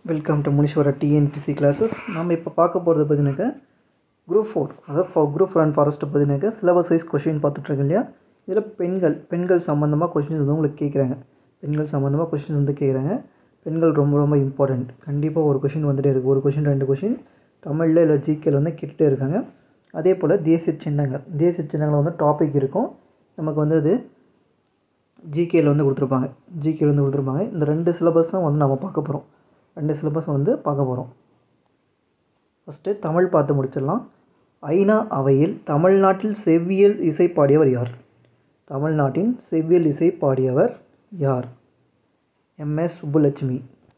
Welcome to Muneeswara TNPSC classes நம்ம இப்போ பார்க்க போகிறது பார்த்தீங்கன்னாக்கா குரூப் ஃபோர் அதாவது குரூப் ஃபோர் அண்ட் ஃபாரஸ்ட்டை பார்த்தீங்கன்னாக்கா சிலபஸ் வைஸ் கொஷின் பார்த்துட்ருக்கோம் இல்லையா இதில் பெண்கள் பெண்கள் சம்மந்தமாக கொஷின்ஸ் வந்து உங்களுக்கு கேட்குறாங்க பெண்கள் சம்மந்தமாக கொஷின்ஸ் வந்து கேட்குறாங்க பெண்கள் ரொம்ப ரொம்ப இம்பார்ட்டண்ட் கண்டிப்பாக ஒரு கொஷின் வந்துட்டே இருக்குது ஒரு கொஷின் ரெண்டு கொஷின் தமிழில் இல்லை ஜிகேல வந்து கேட்டுகிட்டே இருக்காங்க அதே போல் தேசிய சின்னங்கள் தேசிய சின்னங்கள் வந்து டாபிக் இருக்கும் நமக்கு வந்து அது ஜிகேல வந்து கொடுத்துருப்பாங்க ஜிகேல வந்து கொடுத்துருப்பாங்க இந்த ரெண்டு சிலபஸும் வந்து நம்ம பார்க்க போகிறோம் ரெண்டு சிலபஸ் வந்து பார்க்க போகிறோம் ஃபஸ்ட்டு தமிழ் பார்த்து முடிச்சிடலாம் ஐநா அவையில் தமிழ்நாட்டில் செவ்வியல் இசை பாடியவர் யார் தமிழ்நாட்டின் செவ்வியல் இசை பாடியவர் யார் எம்எஸ் சுப்புலட்சுமி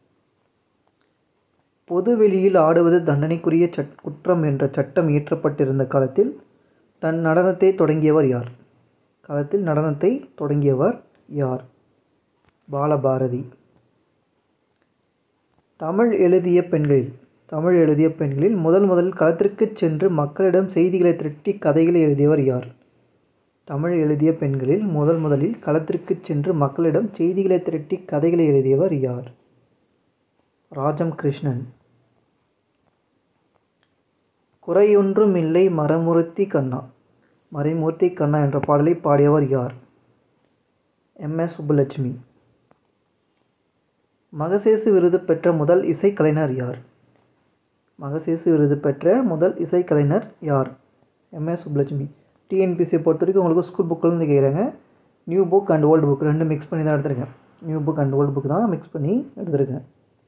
பொதுவெளியில் ஆடுவது தண்டனைக்குரிய சட் குற்றம் என்ற சட்டம் இயற்றப்பட்டிருந்த காலத்தில் தன் நடனத்தை தொடங்கியவர் யார் காலத்தில் நடனத்தை தொடங்கியவர் யார் பாலபாரதி தமிழ் எழுதிய பெண்களில் தமிழ் எழுதிய பெண்களில் முதல் முதலில் களத்திற்கு சென்று மக்களிடம் செய்திகளை திரட்டி கதைகளை எழுதியவர் யார் தமிழ் எழுதிய பெண்களில் முதல் முதலில் களத்திற்கு சென்று மக்களிடம் செய்திகளை திரட்டி கதைகளை எழுதியவர் யார் ராஜம் கிருஷ்ணன் குறையொன்றும் இல்லை மரமுறுத்தி கண்ணா மறைமூர்த்தி கண்ணா என்ற பாடலை பாடியவர் யார் எம்எஸ் சுப்புலட்சுமி மகசேசு விருது பெற்ற முதல் இசைக்கலைஞர் யார் மகசேசு விருது பெற்ற முதல் இசைக்கலைஞர் யார் எம்எஸ் சுப்புலட்சுமி டிஎன்பிசியை பொறுத்த வரைக்கும் உங்களுக்கு ஸ்கூல் புக்கிலேருந்து கேட்குறாங்க new book and old book ரெண்டும் மிக்ஸ் பண்ணி தான் எடுத்திருக்கேன் new book and old book தான் மிக்ஸ் பண்ணி எடுத்திருக்கேன்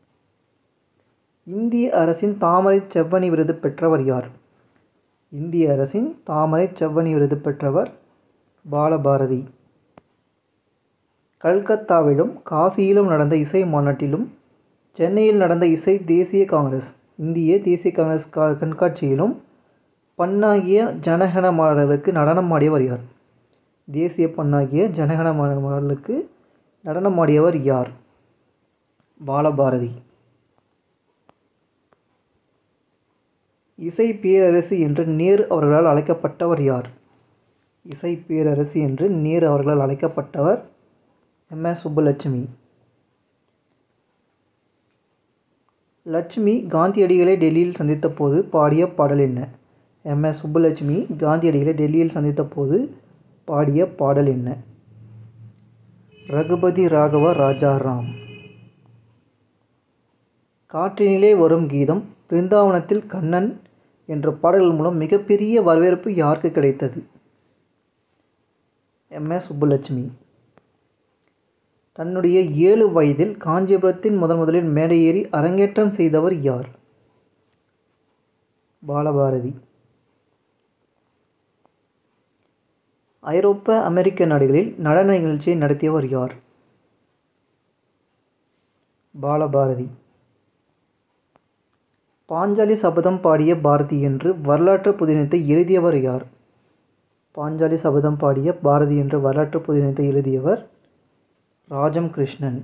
இந்திய அரசின் தாமரை செவ்வனி விருது பெற்றவர் யார் இந்திய அரசின் தாமரை செவ்வனி விருது பெற்றவர் பாலபாரதி கல்கத்தாவிலும் காசியிலும் நடந்த இசை மாநாட்டிலும் சென்னையில் நடந்த இசை தேசிய காங்கிரஸ் இந்திய தேசிய காங்கிரஸ் கா கண்காட்சியிலும் பண்ணாகிய ஜனகண மாடலுக்கு நடனம் ஆடியவர் யார் தேசிய பண்ணாகிய ஜனகண மாடலுக்கு நடனம் ஆடியவர் யார் பாலபாரதி இசை பேரரசு என்று நேரு அவர்களால் அழைக்கப்பட்டவர் யார் இசை பேரரசு என்று நேரு அவர்களால் அழைக்கப்பட்டவர் எம்எஸ் சுப்புலட்சுமி லட்சுமி காந்தியடிகளை டெல்லியில் சந்தித்த போது பாடிய பாடல் என்ன எம்எஸ் சுப்புலட்சுமி காந்தியடிகளை டெல்லியில் சந்தித்த போது பாடிய பாடல் என்ன ரகுபதி ராகவ ராஜாராம் காற்றினிலே வரும் கீதம் பிருந்தாவனத்தில் கண்ணன் என்ற பாடல்கள் மூலம் மிகப்பெரிய வரவேற்பு யாருக்கு கிடைத்தது எம்எஸ் சுப்புலட்சுமி தன்னுடைய ஏழு வயதில் காஞ்சிபுரத்தின் முதன் முதலில் மேடையேறி அரங்கேற்றம் செய்தவர் யார் பாலபாரதி ஐரோப்பா அமெரிக்க நாடுகளில் நடன நிகழ்ச்சியை நடத்தியவர் யார் பாலபாரதி பாஞ்சாலி சபதம் பாடிய பாரதி என்று வரலாற்று புதினத்தை எழுதியவர் யார் பாஞ்சாலி சபதம் பாடிய பாரதி என்று வரலாற்று புதினத்தை எழுதியவர் ராஜம் கிருஷ்ணன்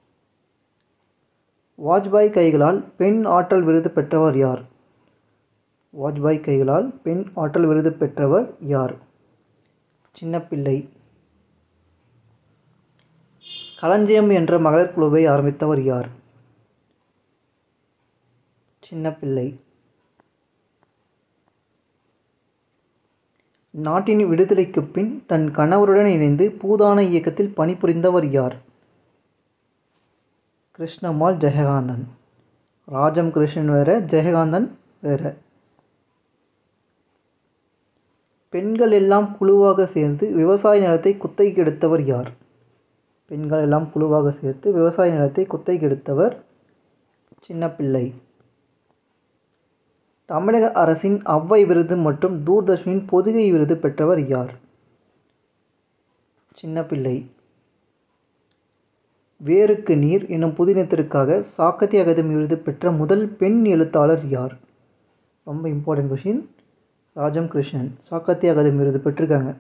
வாஜ்பாய் கைகளால் பெண் ஆற்றல் விருது பெற்றவர் யார் வாஜ்பாய் கைகளால் பெண் ஆற்றல் விருது பெற்றவர் யார் சின்னப்பிள்ளை களஞ்சியம் என்ற மகளிர் குழுவை ஆரம்பித்தவர் யார் சின்னப்பிள்ளை நாட்டின் விடுதலைக்கு பின் தன் கணவருடன் இணைந்து பூதான இயக்கத்தில் பணிபுரிந்தவர் யார் கிருஷ்ணம்மாள் ஜெயகாந்தன் ராஜம் கிருஷ்ணன் வேற ஜெயகாந்தன் வேற பெண்கள் எல்லாம் குழுவாக சேர்ந்து விவசாய நிலத்தை குத்தைக்கு எடுத்தவர் யார் பெண்கள் எல்லாம் குழுவாக சேர்த்து விவசாய நிலத்தை குத்தைக்கு எடுத்தவர் சின்னப்பிள்ளை தமிழக அரசின் அவ்வை விருது மற்றும் தூர்தர்ஷனின் பொதுகை விருது பெற்றவர் யார் சின்னப்பிள்ளை வேருக்கு நீர் என்னும் புதினத்திற்காக சாக்கத்தி அகாதமி விருது பெற்ற முதல் பெண் எழுத்தாளர் யார் ரொம்ப இம்பார்ட்டன்ட் கொஷின் ராஜம் கிருஷ்ணன் சாக்கத்தி அகாதமி விருது பெற்றிருக்காங்க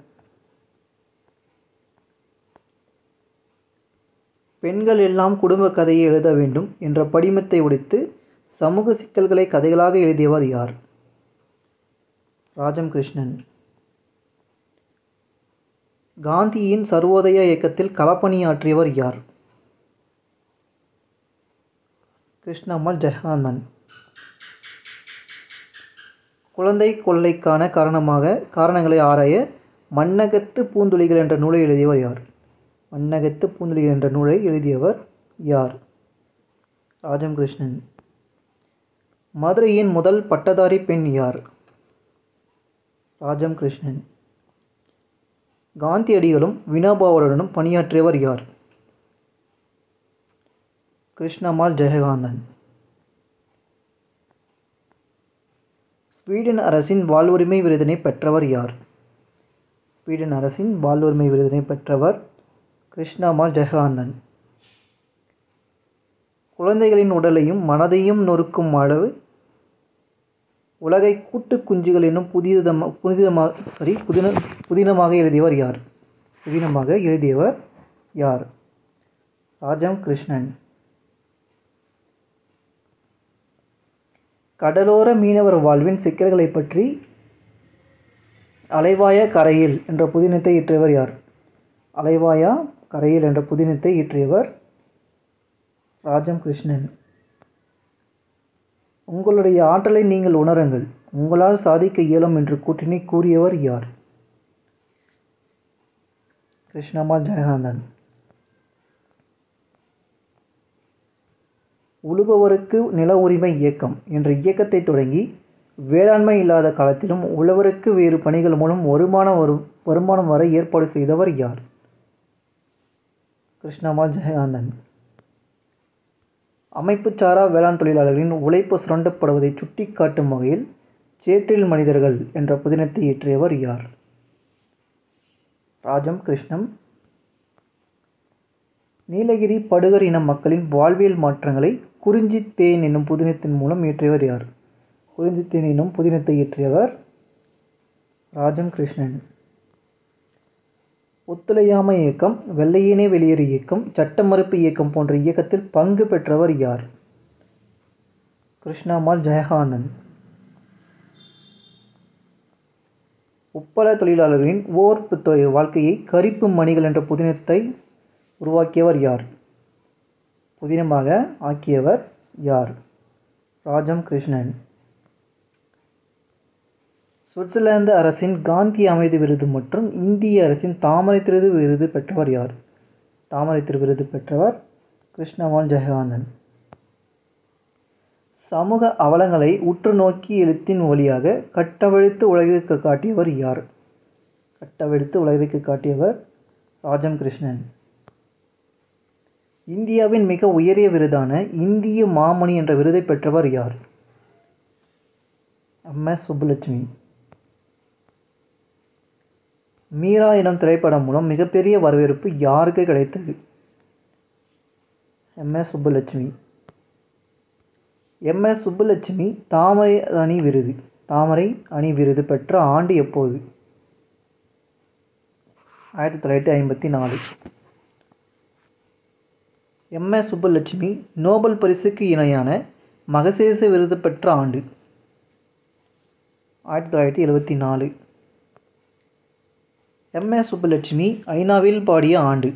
பெண்கள் எல்லாம் குடும்ப கதையை எழுத வேண்டும் என்ற படிமத்தை உடைத்து சமூக சிக்கல்களை கதைகளாக எழுதியவர் யார் ராஜம் கிருஷ்ணன் காந்தியின் சர்வோதய இயக்கத்தில் களப்பணியாற்றியவர் யார் கிருஷ்ணம்மாள் ஜெயகாந்தன் குழந்தை கொள்ளைக்கான காரணமாக காரணங்களை ஆராய மண்ணகத்து பூந்துளிகள் என்ற நூலை எழுதியவர் யார் மண்ணகத்து பூந்துளிகள் என்ற நூலை எழுதியவர் யார் ராஜம் கிருஷ்ணன் மதுரையின் முதல் பட்டதாரி பெண் யார் ராஜம் கிருஷ்ணன் காந்தியடிகளும் வினோபாவுடனும் பணியாற்றியவர் யார் கிருஷ்ணம்மாள் ஜெயகாந்தன் ஸ்வீடன் அரசின் வாழ்வுரிமை விருதினை பெற்றவர் யார் ஸ்வீடன் அரசின் வாழ்வுரிமை விருதினை பெற்றவர் கிருஷ்ணம்மாள் ஜெயகாந்தன் குழந்தைகளின் உடலையும் மனதையும் நொறுக்கும் அளவு உலகை கூட்டு குஞ்சுகள் என்னும் புதிதமா புனிதமாக சாரி புதின புதினமாக எழுதியவர் யார் புதினமாக எழுதியவர் யார் ராஜம் கிருஷ்ணன் கடலோர மீனவர் வாழ்வின் சிக்கல்களை பற்றி அலைவாய கரையில் என்ற புதினத்தை இயற்றியவர் யார் அலைவாயா கரையில் என்ற புதினத்தை இயற்றியவர் ராஜம் கிருஷ்ணன் உங்களுடைய ஆற்றலை நீங்கள் உணருங்கள் உங்களால் சாதிக்க இயலும் என்று கூட்டினை கூறியவர் யார் கிருஷ்ணம்மாள் ஜெயகாந்தன் உழுபவருக்கு நில உரிமை இயக்கம் என்ற இயக்கத்தை தொடங்கி வேளாண்மை இல்லாத காலத்திலும் உழவருக்கு வேறு பணிகள் மூலம் வருமானம் வரும் வருமானம் வர ஏற்பாடு செய்தவர் யார் கிருஷ்ணம்மாள் ஜெயகாந்தன் அமைப்புச்சாரா வேளாண் தொழிலாளர்களின் உழைப்பு சுரண்டப்படுவதை சுட்டிக்காட்டும் வகையில் சேற்றில் மனிதர்கள் என்ற புதினத்தை இயற்றியவர் யார் ராஜம் கிருஷ்ணம் நீலகிரி படுகர் இன மக்களின் வாழ்வியல் மாற்றங்களை குறிஞ்சி தேன் என்னும் புதினத்தின் மூலம் இயற்றியவர் யார் குறிஞ்சி தேன் என்னும் புதினத்தை இயற்றியவர் ராஜம் கிருஷ்ணன் ஒத்துழையாமை இயக்கம் வெள்ளையனே வெளியேறு இயக்கம் சட்ட மறுப்பு இயக்கம் போன்ற இயக்கத்தில் பங்கு பெற்றவர் யார் கிருஷ்ணாமால் ஜெயகாந்தன் உப்பள தொழிலாளர்களின் ஓர்ப்பு தொ- வாழ்க்கையை கரிப்பு மணிகள் என்ற புதினத்தை உருவாக்கியவர் யார் புதினமாக ஆக்கியவர் யார் ராஜம் கிருஷ்ணன் சுவிட்சர்லாந்து அரசின் காந்தி அமைதி விருது மற்றும் இந்திய அரசின் தாமரை திரு விருது பெற்றவர் யார் தாமரை திரு விருது பெற்றவர் கிருஷ்ணவால் ஜெயகாந்தன் சமூக அவலங்களை உற்று நோக்கி எழுத்தின் வழியாக கட்டவிழ்த்து உலகிற்கு காட்டியவர் யார் கட்டவிழ்த்து உலகிற்கு காட்டியவர் ராஜம் கிருஷ்ணன் இந்தியாவின் மிக உயரிய விருதான இந்திய மாமணி என்ற விருதை பெற்றவர் யார் எம் எஸ் சுப்புலட்சுமி மீரா எனும் திரைப்படம் மூலம் மிகப்பெரிய வரவேற்பு யாருக்கு கிடைத்தது M S Subbulakshmi M S Subbulakshmi தாமரை அணி விருது தாமரை அணி விருது பெற்ற ஆண்டு எப்போது ஆயிரத்தி தொள்ளாயிரத்தி ஐம்பத்தி நாலு எம் எஸ் சுப்புலட்சுமி நோபல் பரிசுக்கு இணையான மகசேச விருது பெற்ற ஆண்டு ஆயிரத்தி தொள்ளாயிரத்தி எழுபத்தி நாலு எம் எஸ் சுப்புலட்சுமி ஐநாவில் பாடிய ஆண்டு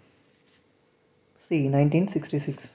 சி nineteen sixty six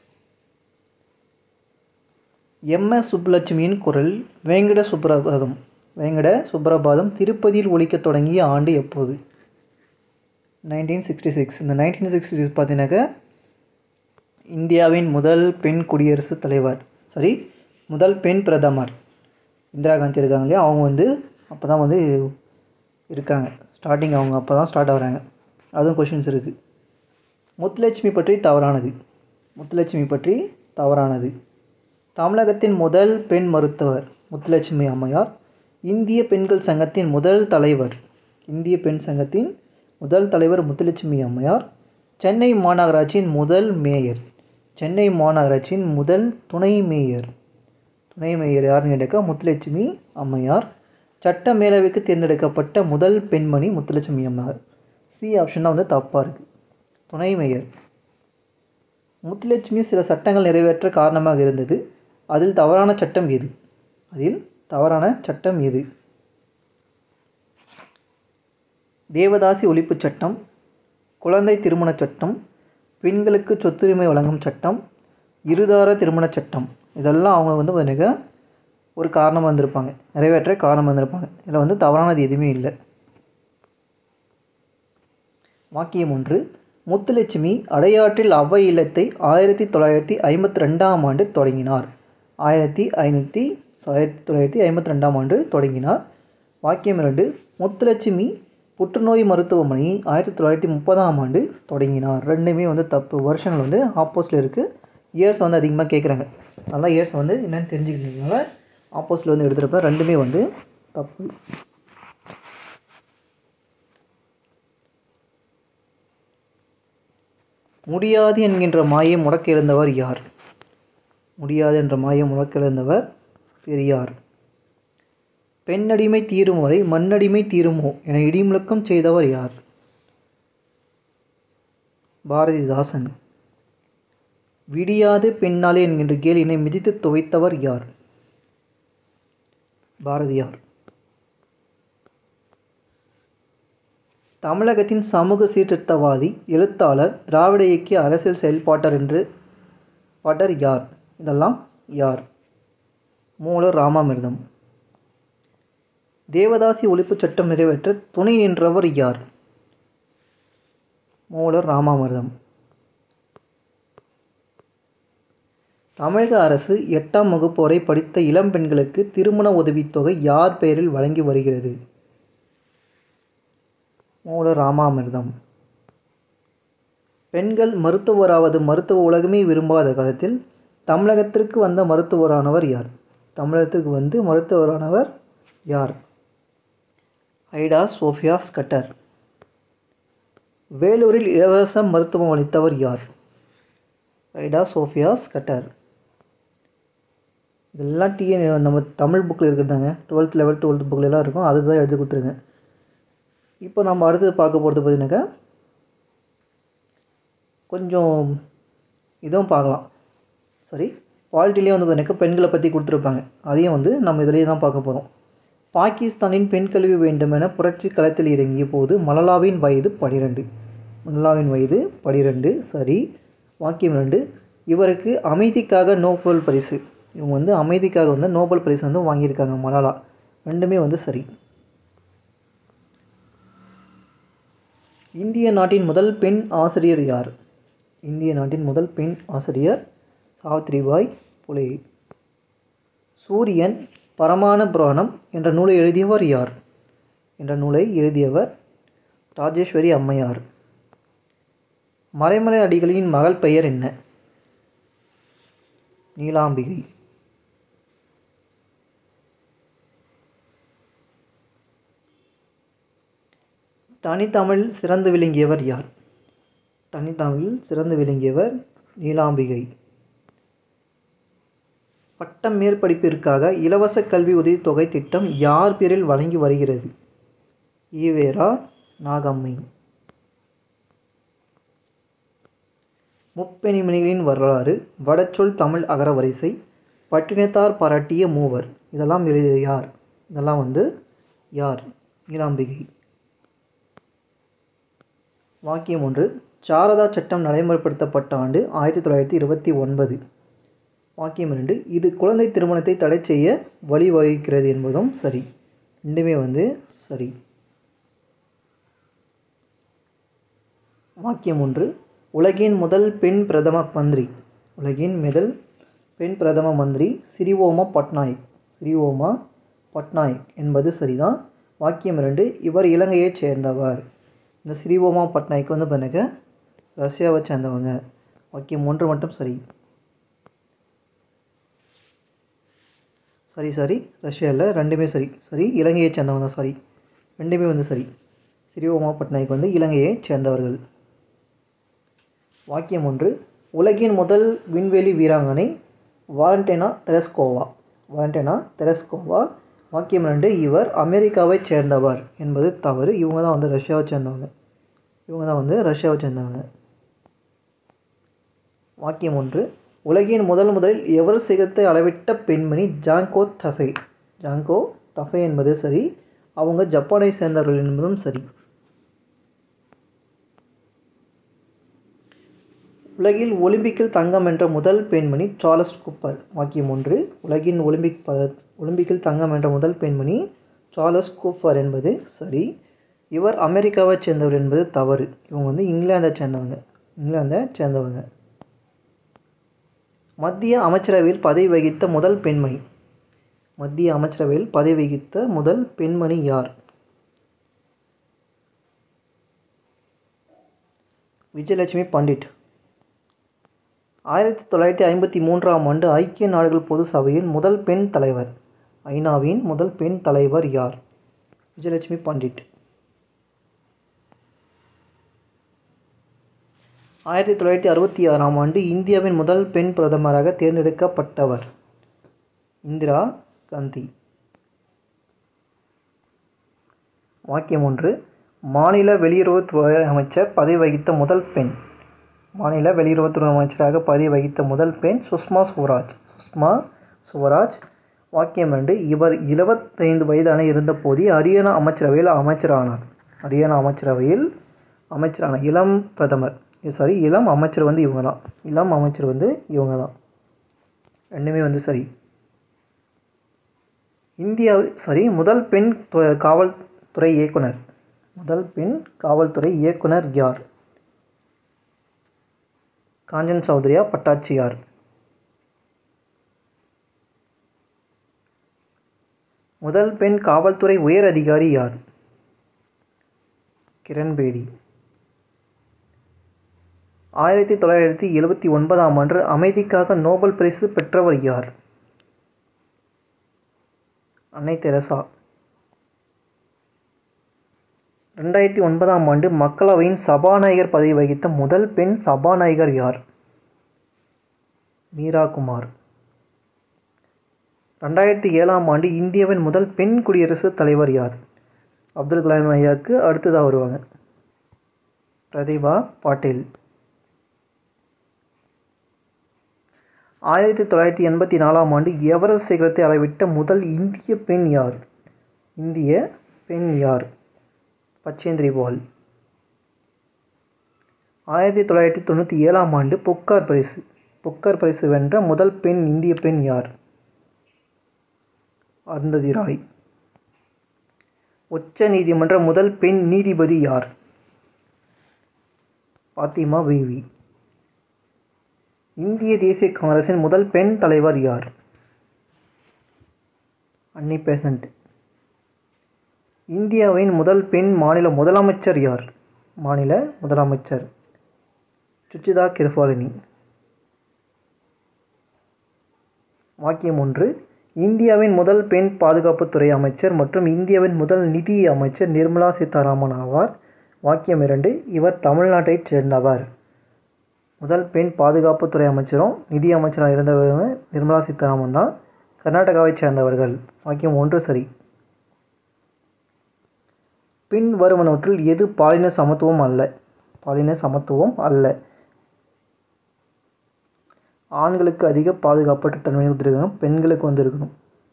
M S சுப்புலட்சுமியின் குரல் வேங்கட சுப்ரபாதம் வேங்கட சுப்ரபாதம் திருப்பதியில் ஒலிக்கத் தொடங்கிய ஆண்டு எப்போது நைன்டீன் சிக்ஸ்டி சிக்ஸ் இந்த நைன்டீன் சிக்ஸ்டி சிக்ஸ் பார்த்தீங்கன்னாக்கா இந்தியாவின் முதல் பெண் குடியரசுத் தலைவர் சாரி முதல் பெண் பிரதமர் இந்திரா காந்தி இருக்காங்க இல்லையா அவங்க வந்து அப்போ தான் வந்து இருக்காங்க ஸ்டார்டிங் அவங்க அப்போ தான் ஸ்டார்ட் ஆகுறாங்க அதுவும் கொஷின்ஸ் இருக்குது முத்துலட்சுமி பற்றி தவறானது முத்துலட்சுமி பற்றி தவறானது தமிழகத்தின் முதல் பெண் மருத்துவர் முத்துலட்சுமி அம்மையார் இந்திய பெண்கள் சங்கத்தின் முதல் தலைவர் இந்திய பெண் சங்கத்தின் முதல் தலைவர் முத்துலட்சுமி அம்மையார் சென்னை மாநகராட்சியின் முதல் மேயர் சென்னை மாநகராட்சியின் முதல் துணை மேயர் துணை மேயர் யாருன்னு கேட்டாக்கா முத்துலட்சுமி அம்மையார் சட்ட மேலவைக்கு தேர்ந்தெடுக்கப்பட்ட முதல் பெண்மணி முத்துலட்சுமி அம்மையார் சி ஆப்ஷன் தான் வந்து தப்பாக இருக்குது துணை மேயர் முத்துலட்சுமி சில சட்டங்கள் நிறைவேற்ற காரணமாக இருந்தது அதில் தவறான சட்டம் எது அதில் தவறான சட்டம் எது தேவதாசி ஒழிப்புச் சட்டம் குழந்தை திருமணச் சட்டம் பெண்களுக்கு சொத்துரிமை வழங்கும் சட்டம் இருதார திருமண சட்டம் இதெல்லாம் அவங்க வந்து பார்த்தீங்கன்னா ஒரு காரணமாக வந்திருப்பாங்க நிறைவேற்ற காரணமாக வந்திருப்பாங்க இதில் வந்து தவறானது எதுவுமே இல்லை வாக்கியம் ஒன்று முத்துலட்சுமி அடையாற்றில் அவ்வை இல்லத்தை ஆயிரத்தி தொள்ளாயிரத்தி ஐம்பத்தி ரெண்டாம் ஆண்டு தொடங்கினார் ஆயிரத்தி ஐநூற்றி ஆயிரத்தி தொள்ளாயிரத்தி ஐம்பத்தி ரெண்டாம் ஆண்டு தொடங்கினார் வாக்கியம் இரண்டு முத்துலட்சுமி புற்றுநோய் மருத்துவமனையை ஆயிரத்தி தொள்ளாயிரத்தி முப்பதாம் ஆண்டு தொடங்கினார் ரெண்டுமே வந்து தப்பு வருஷங்கள் வந்து ஆப்போசிட்டில் இருக்குது இயர்ஸ் வந்து அதிகமாக கேட்குறாங்க நல்லா இயர்ஸ் வந்து என்னென்னு தெரிஞ்சுக்கிறதுனால ஆப்போசிட்டில் வந்து எடுத்துகிறப்ப ரெண்டுமே வந்து தப்பு முடியாது என்கின்ற மாயை முடக்க எழுந்தவர் யார் முடியாது என்ற மாயை முடக்க எழுந்தவர் பெரியார் பெண்ணடிமை தீரும் வரை மண்ணடிமை தீருமோ என இடிமுழக்கம் செய்தவர் யார் பாரதிதாசன் விடியாது பெண்ணாலே என்கின்ற கேலினை மிதித்து துவைத்தவர் யார் பாரதியார் தமிழகத்தின் சமூக சீர்திருத்தவாதி எழுத்தாளர் திராவிட இயக்கிய அரசியல் செயல்பாட்டர் என்று பாட்டர் யார் இதெல்லாம் யார் மூலர் ராமாமிர்தம் தேவதாசி ஒழிப்புச் சட்டம் நிறைவேற்ற துணை நின்றவர் யார் மூலர் ராமாமிர்தம் தமிழக அரசு எட்டாம் வகுப்பு வரை படித்த இளம் பெண்களுக்கு திருமண உதவித்தொகை யார் பெயரில் வழங்கி வருகிறது மூல ராமாமிர்தம் பெண்கள் மருத்துவராவது மருத்துவ உலகமே விரும்பாத காலத்தில் தமிழகத்திற்கு வந்த மருத்துவரானவர் யார் தமிழகத்திற்கு வந்து மருத்துவரானவர் யார் ஐடா சோஃபியா ஸ்கட்டர் வேலூரில் இலவச மருத்துவம் அளித்தவர் யார் ஐடா சோஃபியா ஸ்கட்டர் இதெல்லாம் டிஎன் நம்ம தமிழ் புக்கில் இருக்கிறதாங்க டுவெல்த் லெவல் டுவெல்த் புக்கில் எல்லாம் இருக்கும் அதுதான் எழுதி கொடுத்துருங்க இப்போ நம்ம அடுத்தது பார்க்க போகிறது பார்த்தீங்கன்னாக்கா கொஞ்சம் இதுவும் பார்க்கலாம் சரி பாலிட்டிலே வந்து பார்த்தீங்கன்னா பெண்களை பற்றி கொடுத்துருப்பாங்க அதையும் வந்து நம்ம இதிலேயே தான் பார்க்க போகிறோம் பாகிஸ்தானின் பெண் கல்வி வேண்டும் என புரட்சி களத்தில் இறங்கிய போது மலலாவின் வயது பனிரெண்டு மலலாவின் வயது பனிரெண்டு சரி வாக்கியம் ரெண்டு இவருக்கு அமைதிக்காக நோபல் பரிசு இவங்க வந்து அமைதிக்காக வந்து நோபல் பரிசு வந்து வாங்கியிருக்காங்க மலாலா ரெண்டுமே வந்து சரி இந்திய நாட்டின் முதல் பெண் ஆசிரியர் யார் இந்திய நாட்டின் முதல் பெண் ஆசிரியர் சாவித்ரிபாய் புலே சூரியன் பரமான புராணம் என்ற நூலை எழுதியவர் யார் என்ற நூலை எழுதியவர் ராஜேஸ்வரி அம்மையார் மறைமலை அடிகளின் மகள் பெயர் என்ன நீலாம்பிகை தனித்தமிழில் சிறந்து விளங்கியவர் யார் தனித்தமிழில் சிறந்து விளங்கியவர் நீலாம்பிகை பட்டம் மேற்படிப்பிற்காக இலவச கல்வி உதவித்தொகை திட்டம் யார் பேரில் வழங்கி வருகிறது ஈவேரா நாகம்மை முப்பெணிமணிகளின் வரலாறு வடச்சொல் தமிழ் அகரவரிசை பட்டினத்தார் பாராட்டிய மூவர் இதெல்லாம் எழுதிய யார் இதெல்லாம் வந்து யார் நீலாம்பிகை வாக்கியம் ஒன்று சாரதா சட்டம் நடைமுறைப்படுத்தப்பட்ட ஆண்டு ஆயிரத்தி தொள்ளாயிரத்தி இருபத்தி ஒன்பது வாக்கியம் இரண்டு இது குழந்தை திருமணத்தை தடை செய்ய வழிவகுக்கிறது என்பதும் சரி ரெண்டுமே வந்து சரி வாக்கியம் ஒன்று உலகின் முதல் பெண் பிரதம மந்திரி உலகின் முதல் பெண் பிரதம மந்திரி சிறிவோமா பட்நாயக் சிறிவோமா பட்நாயக் என்பது சரிதான் வாக்கியம் இரண்டு இவர் இலங்கையைச் சேர்ந்தவர் இந்த ஸ்ரீவோமா பட்நாயக் வந்து பண்ணுங்க ரஷ்யாவை சேர்ந்தவங்க வாக்கியம் ஒன்று மட்டும் சரி சரி சரி ரஷ்யாவில் ரெண்டுமே சரி சரி இலங்கையை சேர்ந்தவங்க தான் சாரி ரெண்டுமே வந்து சரி ஸ்ரீவோமா பட்நாயக் வந்து இலங்கையை சேர்ந்தவர்கள் வாக்கியம் ஒன்று உலகின் முதல் விண்வெளி வீராங்கனை வாலண்டேனா தெரஸ்கோவா வாலண்டேனா தெரஸ்கோவா வாக்கியம் ரெண்டு இவர் அமெரிக்காவைச் சேர்ந்தவர் என்பது தவறு இவங்க தான் வந்து ரஷ்யாவை சேர்ந்தவங்க இவங்க தான் வந்து ரஷ்யாவை சேர்ந்தவங்க வாக்கியம் ஒன்று உலகின் முதல் முதலில் எவர் சிகத்தை அளவிட்ட பெண்மணி ஜாங்கோ தஃபே ஜாங்கோ தஃபே என்பது சரி அவங்க ஜப்பானை சேர்ந்தவர்கள் என்பதும் சரி உலகில் ஒலிம்பிக்கில் தங்கம் வென்ற முதல் பெண்மணி சார்லஸ் கூப்பர் வாக்கியம் ஒன்று உலகின் ஒலிம்பிக் ப ஒலிம்பிக்கில் தங்கம் வென்ற முதல் பெண்மணி சார்லஸ் கூப்பர் என்பது சரி இவர் அமெரிக்காவைச் சேர்ந்தவர் என்பது தவறு இவங்க வந்து இங்கிலாந்தை சேர்ந்தவங்க இங்கிலாந்தை சேர்ந்தவங்க மத்திய அமைச்சரவையில் பதவி வகித்த முதல் பெண்மணி மத்திய அமைச்சரவையில் பதவி வகித்த முதல் பெண்மணி யார் விஜயலட்சுமி பண்டிட் ஆயிரத்தி தொள்ளாயிரத்தி ஐம்பத்தி மூன்றாம் ஆண்டு ஐக்கிய நாடுகள் பொது சபையின் முதல் பெண் தலைவர் ஐநாவின் முதல் பெண் தலைவர் யார் விஜயலட்சுமி பண்டிட் ஆயிரத்தி தொள்ளாயிரத்தி அறுபத்தி ஆறாம் ஆண்டு இந்தியாவின் முதல் பெண் பிரதமராக தேர்ந்தெடுக்கப்பட்டவர் இந்திரா காந்தி வாக்கியம் ஒன்று மாநில வெளியுறவுத்துறை அமைச்சர் பதவி வகித்த முதல் பெண் மாநில வெளியுறவுத்துறை அமைச்சராக பதவி வகித்த முதல் பெண் சுஷ்மா சுவராஜ் சுஷ்மா சுவராஜ் வாக்கியம் ரெண்டு இவர் இருபத்தைந்து வயதான இருந்தபோதே ஹரியானா அமைச்சரவையில் அமைச்சரானார் ஹரியானா அமைச்சரவையில் அமைச்சரான இளம் பிரதமர் சாரி இளம் அமைச்சர் வந்து இவங்க தான் இளம் அமைச்சர் வந்து இவங்க தான் ரெண்டுமே வந்து சரி இந்தியா சாரி முதல் பெண் து- காவல்துறை இயக்குனர் முதல் பெண் காவல்துறை இயக்குனர் யார் காஞ்சன் சௌத்ரியா பட்டாச்சியார் முதல் பெண் காவல்துறை உயர் அதிகாரி யார் கிரண்பேடி ஆயிரத்தி தொள்ளாயிரத்தி எழுபத்தி ஒன்பதாம் ஆண்டு அமைதிக்காக நோபல் பரிசு பெற்றவர் யார் அன்னை தெரசா ரெண்டாயிரத்தி ஒன்பதாம் ஆண்டு மக்களவையின் சபாநாயகர் பதவி வகித்த முதல் பெண் சபாநாயகர் யார் மீரா குமார் ரெண்டாயிரத்தி ஏழாம் ஆண்டு இந்தியாவின் முதல் பெண் குடியரசுத் தலைவர் யார் அப்துல் கலாம் ஐயாவுக்கு அடுத்ததாக வருவாங்க பிரதிபா பாட்டீல் ஆயிரத்தி தொள்ளாயிரத்தி எண்பத்தி நாலாம் ஆண்டு எவரெஸ்ட் சிகரத்தை அளவிட்ட முதல் இந்திய பெண் யார் இந்திய பெண் யார் பச்சேந்திரி பால் ஆயிரத்தி தொள்ளாயிரத்தி தொண்ணூற்றி ஏழாம் ஆண்டு புக்கார் பரிசு புக்கார் பரிசு வென்ற முதல் பெண் இந்திய பெண் யார் அருந்ததி ராய் உச்ச நீதிமன்ற முதல் பெண் நீதிபதி யார் பாத்திமா பிவி இந்திய தேசிய காங்கிரசின் முதல் பெண் தலைவர் யார் அன்னி பெசன்ட் இந்தியாவின் முதல் பெண் மாநில முதலமைச்சர் யார் மாநில முதலமைச்சர் சுச்சிதா கிருபாலினி வாக்கியம் ஒன்று இந்தியாவின் முதல் பெண் பாதுகாப்புத்துறை அமைச்சர் மற்றும் இந்தியாவின் முதல் நிதி அமைச்சர் நிர்மலா சீதாராமன் ஆவார் வாக்கியம் இரண்டு இவர் தமிழ்நாட்டைச் சேர்ந்தவர் முதல் பெண் பாதுகாப்புத்துறை அமைச்சரும் நிதி அமைச்சராக இருந்தவங்க நிர்மலா சீதாராமன் தான் கர்நாடகாவைச் சேர்ந்தவர்கள் வாக்கியம் ஒன்று சரி பின் வருவனவற்றில் எது பாலின சமத்துவம் அல்ல பாலின சமத்துவம் அல்ல ஆண்களுக்கு அதிக பாதுகாப்பற்ற தன்மை கொடுத்துருக்காங்க பெண்களுக்கு வந்து இருக்கணும்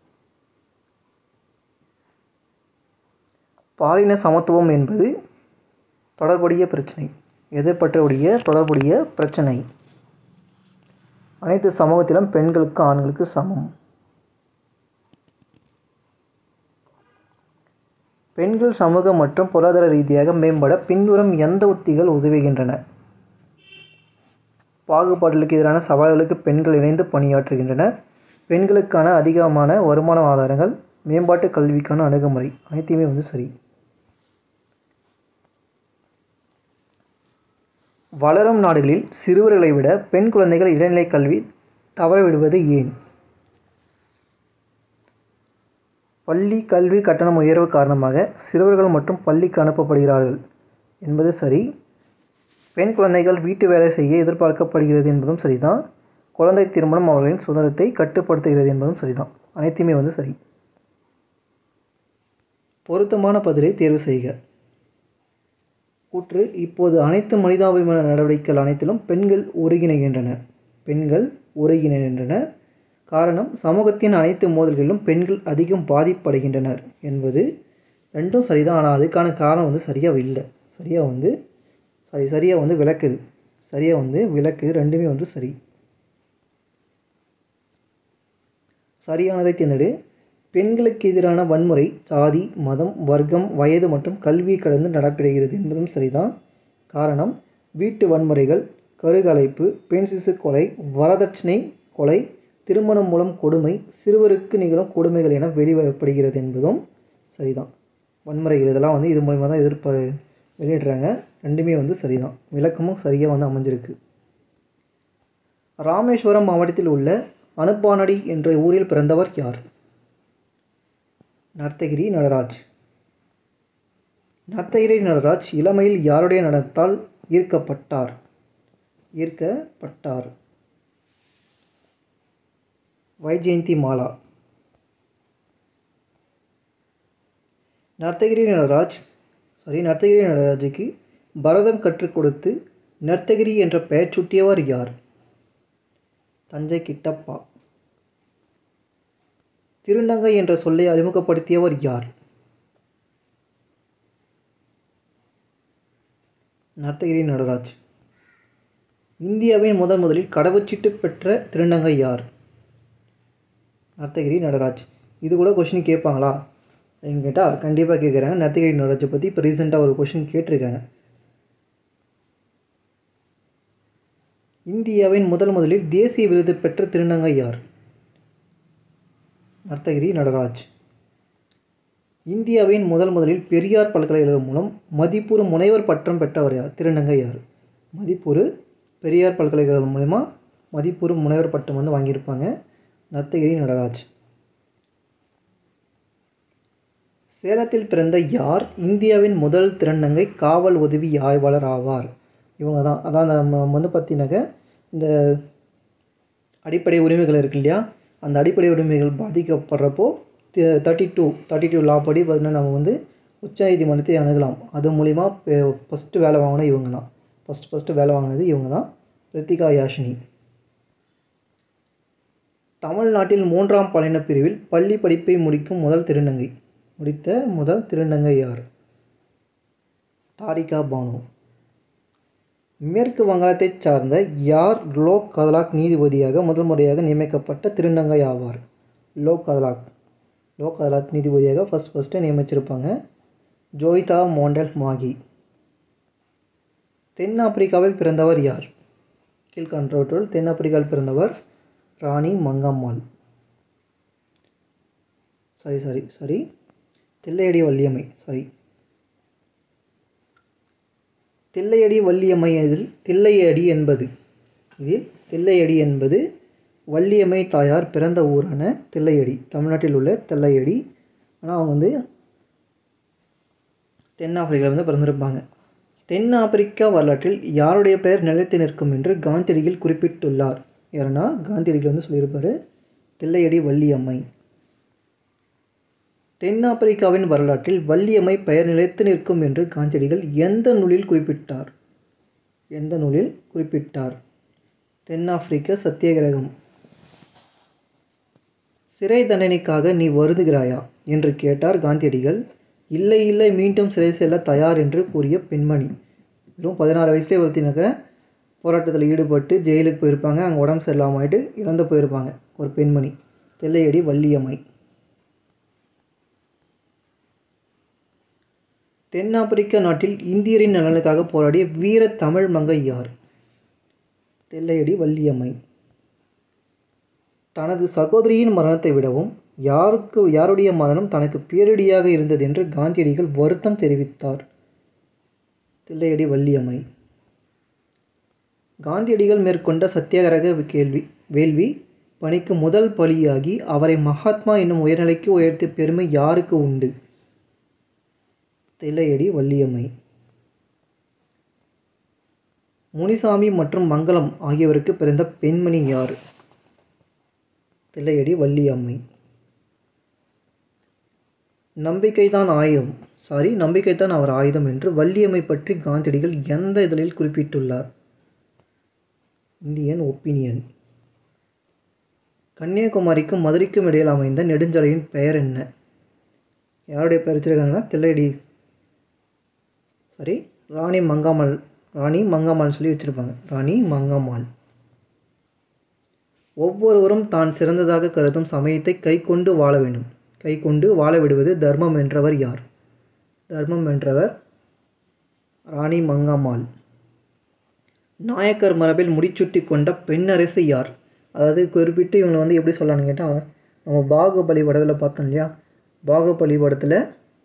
பாலின சமத்துவம் என்பது தொடர்புடைய பிரச்சனை எதை பற்றிய தொடர்புடைய பிரச்சனை அனைத்து சமூகத்திலும் பெண்களுக்கு ஆண்களுக்கு சமம் பெண்கள் சமூக மற்றும் பொருளாதார ரீதியாக மேம்பட பின்வரும் எந்த உத்திகள் உதவுகின்றன பாகுபாடுகளுக்கு எதிரான சவால்களுக்கு பெண்கள் இணைந்து பணியாற்றுகின்றனர் பெண்களுக்கான அதிகமான வருமான ஆதாரங்கள் மேம்பாட்டு கல்விக்கான அணுகுமுறை அனைத்தையுமே வந்து சரி வளரும் நாடுகளில் சிறுவர்களை விட பெண் குழந்தைகள் இடைநிலை கல்வி தவறவிடுவது ஏன் பள்ளி கல்வி கட்டணம் உயர்வு காரணமாக சிறுவர்கள் மற்றும் பள்ளிக்கு அனுப்பப்படுகிறார்கள் என்பது சரி பெண் குழந்தைகள் வீட்டு வேலை செய்ய எதிர்பார்க்கப்படுகிறது என்பதும் சரிதான் குழந்தை திருமணம் அவர்களின் சுதந்திரத்தை கட்டுப்படுத்துகிறது என்பதும் சரிதான் அனைத்துமே வந்து சரி பொருத்தமான பதிலை தேர்வு செய்க கூற்று இப்போது அனைத்து மனிதாபிமான நடவடிக்கைகள் அனைத்திலும் பெண்கள் ஒருங்கிணைகின்றனர் பெண்கள் ஒருங்கிணைகின்றனர் காரணம் சமூகத்தின் அனைத்து மோதல்களிலும் பெண்கள் அதிகம் பாதிப்படைகின்றனர் என்பது ரெண்டும் சரிதான் ஆனால் அதுக்கான காரணம் வந்து சரியாக இல்லை சரியாக வந்து சரி சரியாக வந்து விளக்குது சரியாக வந்து விளக்கு ரெண்டுமே வந்து சரி சரியானதை தேர்ந்தெடு பெண்களுக்கு எதிரான வன்முறை சாதி மதம் வர்க்கம் வயது மற்றும் கல்வி கடந்து நடைபெறுகிறது என்பதும் சரிதான் காரணம் வீட்டு வன்முறைகள் கருகலைப்பு பெண் சிசு கொலை வரதட்சணை கொலை திருமணம் மூலம் கொடுமை சிறுவருக்கு நிகழும் கொடுமைகள் என வெளிவரப்படுகிறது என்பதும் சரிதான் வன்முறைகள் இதெல்லாம் வந்து இது மூலிமா தான் எதிர்ப்பு வெளியிடுறாங்க ரெண்டுமே வந்து சரிதான் விளக்கமும் சரியாக வந்து அமைஞ்சிருக்கு ராமேஸ்வரம் மாவட்டத்தில் உள்ள அனுப்பானடி என்ற ஊரில் பிறந்தவர் யார் நர்த்தகிரி நடராஜ் நர்த்தகிரி நடராஜ் இளமையில் யாருடைய நடனத்தால் ஈர்க்கப்பட்டார் ஈர்க்கப்பட்டார் வைஜெயந்தி மாலா நர்த்தகிரி நடராஜ் சாரி நர்த்தகிரி நடராஜுக்கு பரதம் கற்றுக் கொடுத்து நர்த்தகிரி என்ற பெயர் சூட்டியவர் யார் தஞ்சை கிட்டப்பா திருநங்கை என்ற சொல்லை அறிமுகப்படுத்தியவர் யார் நர்த்தகிரி நடராஜ் இந்தியாவின் முதன் முதலில் கடவுச்சீட்டு பெற்ற திருநங்கை யார் நர்த்தகிரி நடராஜ் இது கூட கொஷின் கேட்பாங்களா அப்படின்னு கேட்டால் கண்டிப்பாக கேட்குறாங்க நர்த்தகிரி நடராஜை பற்றி இப்போ ரீசெண்டாக ஒரு கொஷின் கேட்டிருக்காங்க இந்தியாவின் முதல் முதலில் தேசிய விருது பெற்ற திருநங்கை யார் நர்த்தகிரி நடராஜ் இந்தியாவின் முதல் முதலில் பெரியார் பல்கலைக்கழகம் மூலம் மதிப்பூர் முனைவர் பட்டம் பெற்றவர் யார் திருநங்கை யார் மதிப்பூர் பெரியார் பல்கலைக்கழகம் மூலமா மதிப்பூர் முனைவர் பட்டம் வந்து வாங்கியிருப்பாங்க நர்த்தகிரி நடராஜ் சேலத்தில் பிறந்த யார் இந்தியாவின் முதல் திருநங்கை காவல் உதவி ஆய்வாளர் ஆவார் இவங்க தான் அதான் நம்ம வந்து பார்த்தீங்கன்னாக்க இந்த அடிப்படை உரிமைகள் இருக்கு இல்லையா அந்த அடிப்படை உரிமைகள் பாதிக்கப்படுறப்போ thirty two thirty two law படி பார்த்தீங்கன்னா நம்ம வந்து உச்சநீதிமன்றத்தை அணுகலாம் அது மூலிமா ஃபஸ்ட்டு வேலை வாங்கின இவங்க தான் ஃபஸ்ட் ஃபஸ்ட்டு வேலை வாங்கினது இவங்க தான் ரித்திகா யாஷினி தமிழ்நாட்டில் மூன்றாம் பாலின பிரிவில் பள்ளி படிப்பை முடிக்கும் முதல் திருநங்கை முடித்த முதல் திருநங்கை யார் தாரிகா பானு மேற்கு வங்காளத்தைச் சார்ந்த யார் லோக் கதலாக் நீதிபதியாக முதல் முறையாக நியமிக்கப்பட்ட திருநங்கை ஆவார் லோக் கதலாக் லோக் அதாலத் நீதிபதியாக ஃபஸ்ட் ஃபஸ்ட்டு நியமிச்சிருப்பாங்க ஜோய்தா மோண்டல் மாகி தென்னாப்பிரிக்காவில் பிறந்தவர் யார் கீழ்கண்டவற்றுள் தென்னாப்பிரிக்காவில் பிறந்தவர் ராணி மங்கம்மாள் சரி சரி சரி தில்லையடி வள்ளியம்மை சாரி தில்லையடி வள்ளியம்மை இதில் தில்லையடி என்பது இதில் தில்லையடி என்பது வள்ளியம்மை தாயார் பிறந்த ஊரான தில்லையடி தமிழ்நாட்டில் உள்ள தில்லையடி ஆனால் அவங்க வந்து தென்னாப்பிரிக்காவில் வந்து பிறந்திருப்பாங்க தென்னாப்பிரிக்கா வரலாற்றில் யாருடைய பெயர் நிலைத்து நிற்கும் என்று காந்தியடிகள் குறிப்பிட்டுள்ளார் யாருன்னா காந்தியடிகள் வந்து சொல்லியிருப்பார் தில்லையடி வள்ளியம்மை தென்னாப்பிரிக்காவின் வரலாற்றில் வள்ளியம்மை பெயர் நிலைத்து நிற்கும் என்று காந்தியடிகள் எந்த நூலில் குறிப்பிட்டார் எந்த நூலில் குறிப்பிட்டார் தென்னாப்பிரிக்க சத்தியாகிரகம் சிறை தண்டனைக்காக நீ வருந்துகிறாயா என்று கேட்டார் காந்தியடிகள் இல்லை இல்லை மீண்டும் சிறை செல்ல தயார் என்று கூறிய பெண்மணி வெறும் பதினாறு வயசுலேயே பார்த்தீங்கன்னாக்க போராட்டத்தில் ஈடுபட்டு ஜெயிலுக்கு போயிருப்பாங்க அங்கே உடம்பு சரியில்லாமல் ஆகிட்டு இறந்து போயிருப்பாங்க ஒரு பெண்மணி தில்லையடி வள்ளியம்மை தென்னாப்பிரிக்க நாட்டில் இந்தியரின் நலனுக்காக போராடிய வீர தமிழ் மங்கை யார் தில்லையடி வள்ளியம்மை தனது சகோதரியின் மரணத்தை விடவும் யாருக்கு யாருடைய மரணம் தனக்கு பேரிடியாக இருந்தது என்று காந்தியடிகள் வருத்தம் தெரிவித்தார் தில்லையடி வள்ளியம்மை காந்தியடிகள் மேற்கொண்ட சத்தியாகிரக கேள்வி வேள்வி பணிக்கு முதல் பலியாகி அவரை மகாத்மா என்னும் உயர்நிலைக்கு உயர்த்திய பெருமை யாருக்கு உண்டு தில்லையடி வள்ளியம்மை முனிசாமி மற்றும் மங்களம் ஆகியோருக்கு பிறந்த பெண்மணி யார் தில்லையடி வள்ளியம்மை நம்பிக்கைதான் ஆயுதம் சாரி நம்பிக்கைதான் அவர் ஆயுதம் என்று வள்ளியம்மை பற்றி காந்தியடிகள் எந்த இதழில் குறிப்பிட்டுள்ளார் இந்தியன் ஒப்பீனியன் கன்னியாகுமரிக்கும் மதுரைக்கும் இடையில் அமைந்த நெடுஞ்சாலையின் பெயர் என்ன யாருடைய பெயர் வச்சிருக்காங்கன்னா தில்லையடி சாரி ராணி மங்காமல் ராணி மங்கம்மாள்னு சொல்லி வச்சுருப்பாங்க ராணி மங்கம்மாள் ஒவ்வொருவரும் தான் சிறந்ததாக கருதும் சமயத்தை கைக்கொண்டு வாழ வேண்டும் கைக்கொண்டு வாழ விடுவது தர்மம் என்றவர் யார் தர்மம் என்றவர் ராணி மங்கம்மாள் நாயக்கர் மரபில் முடிச்சுட்டி கொண்ட பெண்ணரசு யார் அதாவது குறிப்பிட்டு இவங்களை வந்து எப்படி சொல்லலாம்னு கேட்டால் நம்ம பாகுபலி படத்தில் பார்த்தோம் இல்லையா பாகுபலி படத்தில்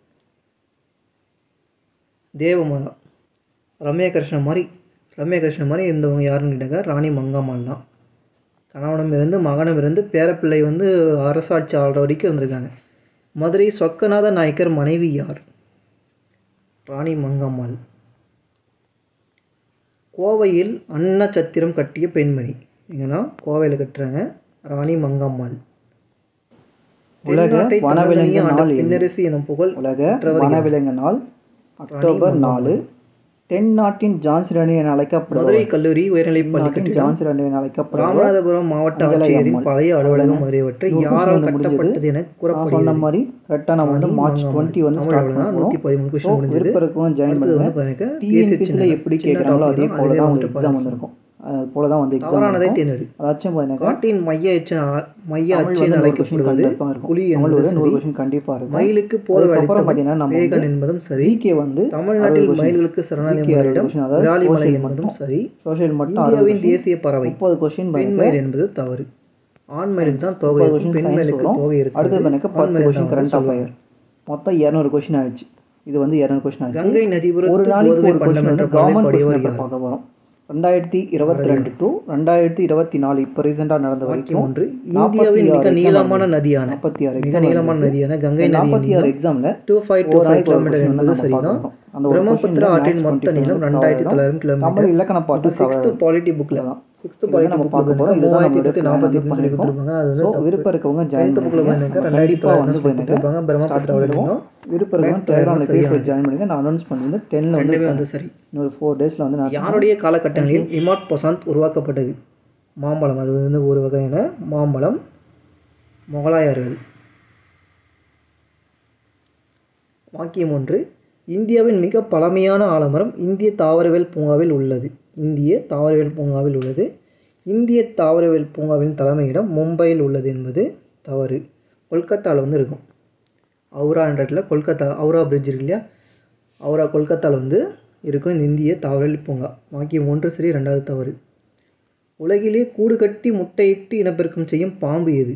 தேவமாதா ரம்யா கிருஷ்ணன் மாதிரி ரம்யா கிருஷ்ணன் மாதிரி இருந்தவங்க யாருன்னு கேட்டாங்க ராணி மங்கம்மாள் தான் கணவனும் இருந்து மகனும் இருந்து பேரப்பிள்ளை வந்து அரசாட்சி ஆள்ற வரைக்கும் இருந்திருக்காங்க மதுரை சொக்கநாத நாயக்கர் மனைவி யார் ராணி மங்கம்மாள் கோவையில் அன்னச்சத்திரம் கட்டிய பெண்மணி எங்கன்னா கோவையில் கட்டுறாங்க ராணி மங்கம்மாள் உலக தென்னாட்டை வனவிலங்கு தன்னந்தனியே ஆண்ட நாள் எது? பெண்ணரசி எனும் புகழ் உலக பெற்றவர் யார்? வனவிலங்கு நாள் அக்டோபர் நாலு தென்னாட்டின் ஜான்சி ராணி என மதுரை அழைக்கப்படுவார் கல்லூரி உயர்நிலைப் பள்ளி தென்னாட்டின் கட்டிடம் ஜான்சி ராணி என அழைக்கப்படுவார் ராமநாதபுரம் மாவட்ட அஞ்சலை ஆட்சியரின் அம்மாள். பழைய அலுவலகம் முதலியவற்றை நூறு யாரால் நிமிஷம் முடிஞ்சது. கட்டப்பட்டது என நான் சொன்ன கூறப்படுகிறது மாதிரி கரெக்டாக நம்ம வந்து ராணி மார்ச் மங்கம்மாள். டுவெண்ட்டி வந்து தமிழ் ஸ்டார்ட் அவ்வளவுதான். நூற்றி பண்ணுவோம் பதிமூணு ஸோ கொஸ்டின் முடிஞ்சது விருப்பருக்கும் ஜாயின் அடுத்தது பண்ணுங்க வந்து பாருங்க டிஎன்பிசியில் எப்படி கேட்குறாங்களோ அதே போல தான் வந்து எக்ஸாம் வந்திருக்கும் அது போல தான் வந்து எக்ஸாம் தவறானதை இருக்கும் தேர்ந்தெடு அதாச்சும் பார்த்தீங்கன்னா காட்டின் மைய அச்சு மைய தமிழ் அச்சு வந்து என நூறு கொஸ்டின் அழைக்கப்படுவது கண்டிப்பாக இருக்கும் புலி தமிழ் என்பது வந்து நூறு சரி கொஸ்டின் கண்டிப்பாக இருக்கும் மயிலுக்கு போர் அதுக்கப்புறம் பார்த்தீங்கன்னா நம்ம வேகன் வந்து என்பதும் சரி ஜிகே வந்து தமிழ்நாட்டில் அறுபது மயில்களுக்கு questions. சரணாலயம் GK அறுபது இடம் questions, அதாவது விராலிமலை social என்பதும் மட்டும். சரி சோஷியல் மட்டும் அறுபது இந்தியாவின் question. தேசிய பறவை முப்பது கொஸ்டின் பெண் மயில் என்பது தவறு ஆண் மயிலுக்கு தான் தொகை முப்பது இருக்கும் கொஸ்டின் பெண் சயின்ஸ் மயிலுக்கு வரும் தொகை அடுத்தது இருக்கு எனக்கு ஆண் பத்து மயில் கொஸ்டின் தான் கரண்ட் சொல்லுவாங்க. அஃபயர் மொத்தம் இரநூறு கொஸ்டின் ஆயிடுச்சு இது வந்து இரநூறு கொஸ்டின் ஆயிடுச்சு கங்கை நதிபுரத்து ஒரு நாளைக்கு கோதுமை ஒரு பண்டம் கொஸ்டின் என்ற வந்து கவர்மெண்ட் பாடலில் கொஸ்டின் யார்? பார்க்க போகிறோம் ரெண்டாயிரத்தி இருபத்தி ரெண்டு டு ரெண்டாயிரத்தி இருபத்தி நாலு இப்போ ரீசெண்டாக நடந்த வாக்கியம் வரைக்கும் ஒன்று நாற்பத்தி இந்தியாவின் ஆறு மிக exam நீளமான நடந்தது. நதியான நாற்பத்தி ஆறு மிக எக்ஸாம் நீளமான நதியான கங்கை நாற்பத்தி ஆறு நதி எக்ஸாமில் டூ ஃபைவ் டூ ஒரு ஃபைவ் நாளைக்கு ஒரு கிலோமீட்டர் கொஸ்டின் என்பது நம்ம சரிதான் பார்க்க போகிறோம் அந்த ஒரு பிரம்மபுத்திரா கொஸ்டின் ஆற்றின் மொத்த நீளம் ரெண்டாயிரத்தி தொள்ளாயிரம் தமிழ் கிலோமீட்டர் இலக்கண பாட்டு சிக்ஸ்த்து பாலிட்டி புக்கில் தான் சிக்ஸ்த்து இதை பாலிட்டி நம்ம புக்கில் பார்க்க போகிறோம் இதுதான் மூவாயிரத்தி நம்மளுடைய எட்நூத்தி plan நாற்பத்தி வந்து எட்டு சொல்லி பண்ணியிருக்கோம் கொடுத்துருப்பாங்க அது ஸோ வந்து விருப்பம் இருக்கவங்க ஜாயின் டென்த்து புக்கில் பண்ணுங்க பாருங்க ரெண்டாயிரத்தி கண்டிப்பாக வந்து தொள்ளாயிரம் கொடுத்துருப்பாங்க பிரம்மபுத்திரா பண்ணிடுவோம் விருப்பம் இருக்கவங்க டெலிகிராமில் பேஜ் ஜாயின் பண்ணுங்க நான் அனௌன்ஸ் பண்ணிருந்து டென்னில் வந்து ரெண்டுமே வந்து சரி இன்னொரு ஃபோர் டேஸில் வந்து நான் யாருடைய காலகட்டங்களில் இமாட் பசாந்த் உருவாக்கப்பட்டது மாம்பழம் அது வந்து ஒரு வகையான மாம்பழம் முகலாயர்கள் வாக்கியம் ஒன்று இந்தியாவின் மிக பழமையான ஆலமரம் இந்திய தாவரவியல் பூங்காவில் உள்ளது இந்திய தாவரவியல் பூங்காவில் உள்ளது இந்திய தாவரவியல் பூங்காவின் தலைமையிடம் மும்பையில் உள்ளது என்பது தவறு கொல்கத்தாவில் வந்து இருக்கும் அவுரா என்ற இடத்துல கொல்கத்தா அவுரா பிரிட்ஜ் இருக்கு இல்லையா அவுரா கொல்கத்தாவில் வந்து இருக்கும் இந்த இந்திய தாவரவியல் பூங்கா வாக்கியம் ஒன்று சரி ரெண்டாவது தவறு உலகிலே கூடு கட்டி முட்டையிட்டு இனப்பெருக்கம் செய்யும் பாம்பு எது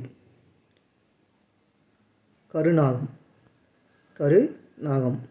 கருநாகம் கருநாகம்